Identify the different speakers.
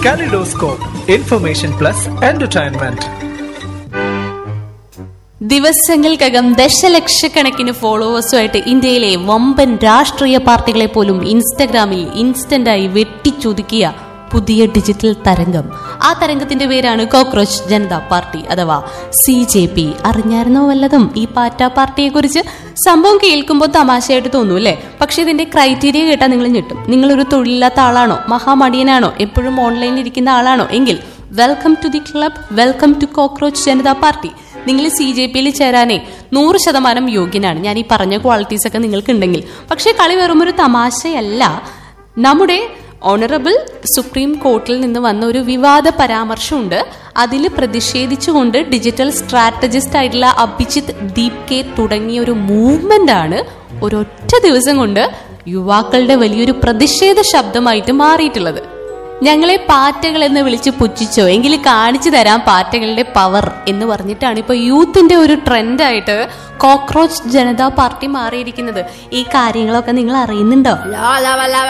Speaker 1: kaleidoscope information plus entertainment
Speaker 2: ദിവസങ്ങൾക്കകം ദശലക്ഷക്കണക്കിന് ഫോളോവേഴ്സുമായിട്ട് ഇന്ത്യയിലെ വമ്പൻ രാഷ്ട്രീയ പാർട്ടികളെ പോലും ഇൻസ്റ്റഗ്രാമിൽ ഇൻസ്റ്റന്റായി വെട്ടിച്ചൊതുക്കിയ പുതിയ ഡിജിറ്റൽ തരംഗം ആ തരംഗത്തിന്റെ പേരാണ് കോക്രോച്ച് ജനതാ പാർട്ടി അഥവാ സി ജെ പി അറിഞ്ഞായിരുന്നോ വല്ലതും ഈ പാറ്റ പാർട്ടിയെ കുറിച്ച് സംഭവം കേൾക്കുമ്പോൾ തമാശയായിട്ട് തോന്നും അല്ലേ പക്ഷെ ഇതിന്റെ ക്രൈറ്റീരിയ കേട്ടാൽ നിങ്ങൾ ഞെട്ടും നിങ്ങളൊരു തൊഴിലില്ലാത്ത ആളാണോ മഹാമടിയനാണോ എപ്പോഴും ഓൺലൈനിൽ ഇരിക്കുന്ന ആളാണോ എങ്കിൽ welcome to the club welcome to cockroach Janata party നിങ്ങൾ സി ജെ പിയിൽ ചേരാനേ നൂറ് ശതമാനം യോഗ്യനാണ് ഞാൻ ഈ പറഞ്ഞ ക്വാളിറ്റീസ് ഒക്കെ നിങ്ങൾക്ക് ഉണ്ടെങ്കിൽ പക്ഷേ കളി വെറും ഒരു തമാശയല്ല നമ്മുടെ ഓണറബിൾ സുപ്രീം കോർട്ടിൽ നിന്ന് വന്ന ഒരു വിവാദ പരാമർശമുണ്ട് അതിൽ പ്രതിഷേധിച്ചുകൊണ്ട് ഡിജിറ്റൽ സ്ട്രാറ്റജിസ്റ്റ് ആയിട്ടുള്ള അഭിജിത്ത് ദീപ് കെ തുടങ്ങിയ ഒരു മൂവ്മെന്റ് ആണ് ഒരൊറ്റ ദിവസം കൊണ്ട് യുവാക്കളുടെ വലിയൊരു പ്രതിഷേധ ശബ്ദമായിട്ട് മാറിയിട്ടുള്ളത് ഞങ്ങളെ പാറ്റകൾ എന്ന് വിളിച്ച് പുച്ഛിച്ചോ എങ്കിൽ കാണിച്ചു തരാം പാറ്റകളുടെ പവർ എന്ന് പറഞ്ഞിട്ടാണ് ഇപ്പൊ യൂത്തിന്റെ ഒരു ട്രെൻഡായിട്ട് കോക്രോച്ച് ജനതാ പാർട്ടി മാറിയിരിക്കുന്നത് ഈ കാര്യങ്ങളൊക്കെ നിങ്ങൾ അറിയുന്നുണ്ടോ
Speaker 3: La la la la